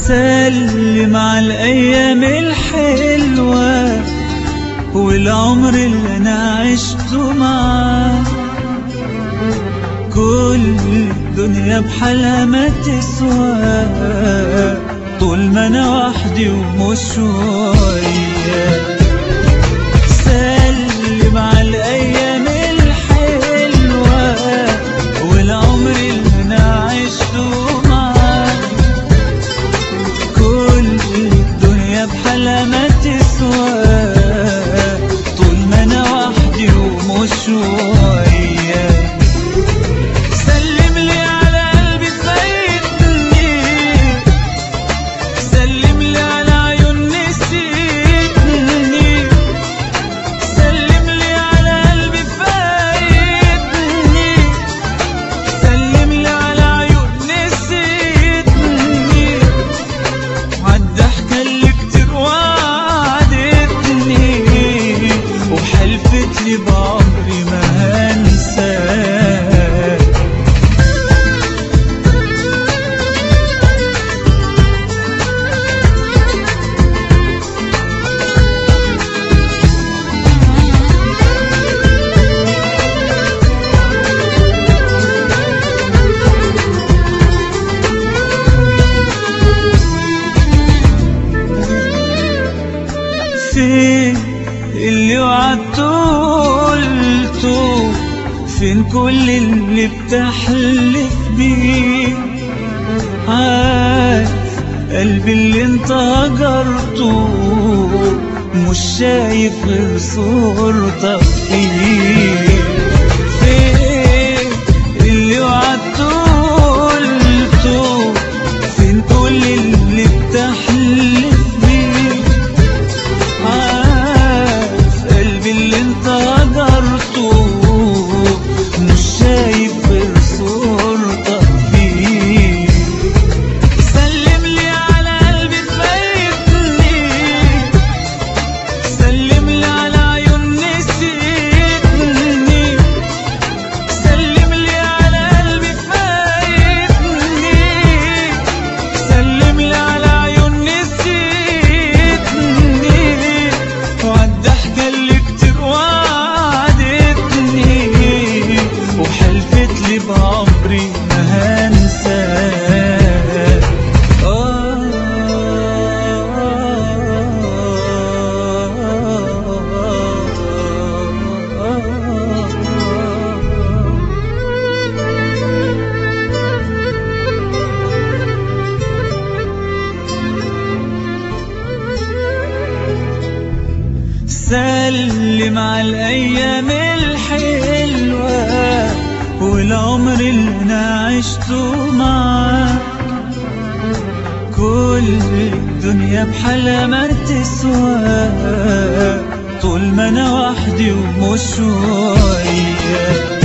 سلم على الأيام الحلوة والعمر اللي أنا عشته معاك كل الدنيا بحالها ما تسوى طول ما أنا وحدي ومش وياك سلم على الأيام الحلوة والعمر اللي أنا عشته معاك كل الدنيا بحالها ما تسوى طول ما أنا وحدي ومش وياك سلم لي على قلبي فايتني سلم لي على عيون نسيتني سلم لي على قلبي فايتني سلم لي على عيون نسيتني عالضحكة اللي كتير وعدتني وحلفت لي بعمري ما هنساك فين اللي وعدته قلته فين كل اللي بتحلف بيه عارف قلبي اللي انت هجرته مش شايف غير صورتك فيه فين اللي وعدته قلته فين كل اللي بتحلف بيه عارف قلبي اللي انت هجرته مش شايف غير صورتك فيه سلم لي على قلبي فايتني سلم لي على عيون نسيتني سلم لي على قلبي فايتني سلم لي على عيون نسيتني وعالضحكة اللي كتير وعدتني وحلفت لي بعمري ما هنساك سلم على الأيام الحلوة والعمر اللي أنا عشته معاك كل الدنيا بحالها ما تسوى طول ما أنا وحدي ومش وياك